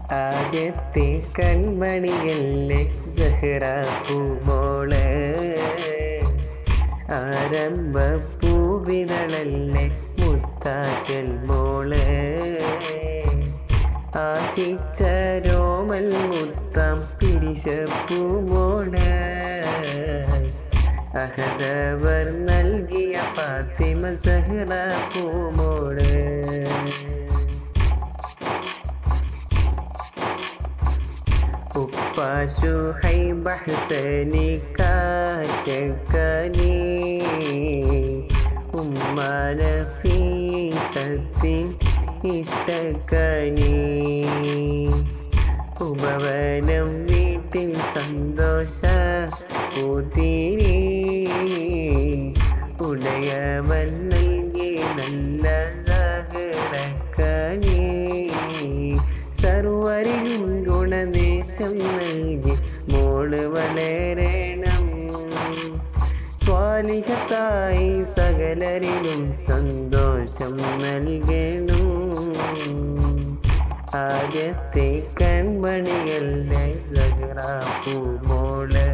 ആദ്യത്തെ കൺമണിയല്ലേ സഹ്റ പൂമോള് ആരംഭ പൂവിതളല്ലേ മുത്താറ്റൽ മോള് ആശിച്ച രോമൽ മുത്താം പിരിശ പൂമോള് അഹദവർ നൽകിയ ഫാത്തിമ സഹ്റ പൂമോള് ഉപ്പാശു ഹൈബഹസനി കാറ്റക്കനി ഉമ്മാന ഫീസത്തിൻ ഇഷ്ടക്കനി ഉപവനം വീട്ടിൽ സന്തോഷ കൂത്തിരി ഉടയവൻ നൽകി നല്ല സഹറക്കനി സർവരിലും ഗുണദേശം നൽകി മോള് വളരണം സ്വാലിഹത്തായി സകലരിലും സന്തോഷം നൽകണം ആദ്യത്തെ കൺമണികളുടെ സഹറാപ്പൂമോള്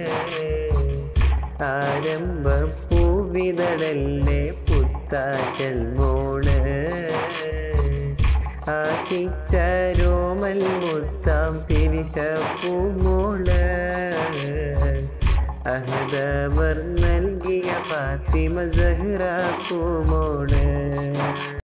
ആരംഭ പൂവിതടല്ലേ പുത്താറ്റൽ മോള് ആശിച്ച രോമൽ മുത്താം പിരിശ പൂമോള് അഹദവർ നൽകിയ ഫാത്തിമ സഹ്റ പൂമോള്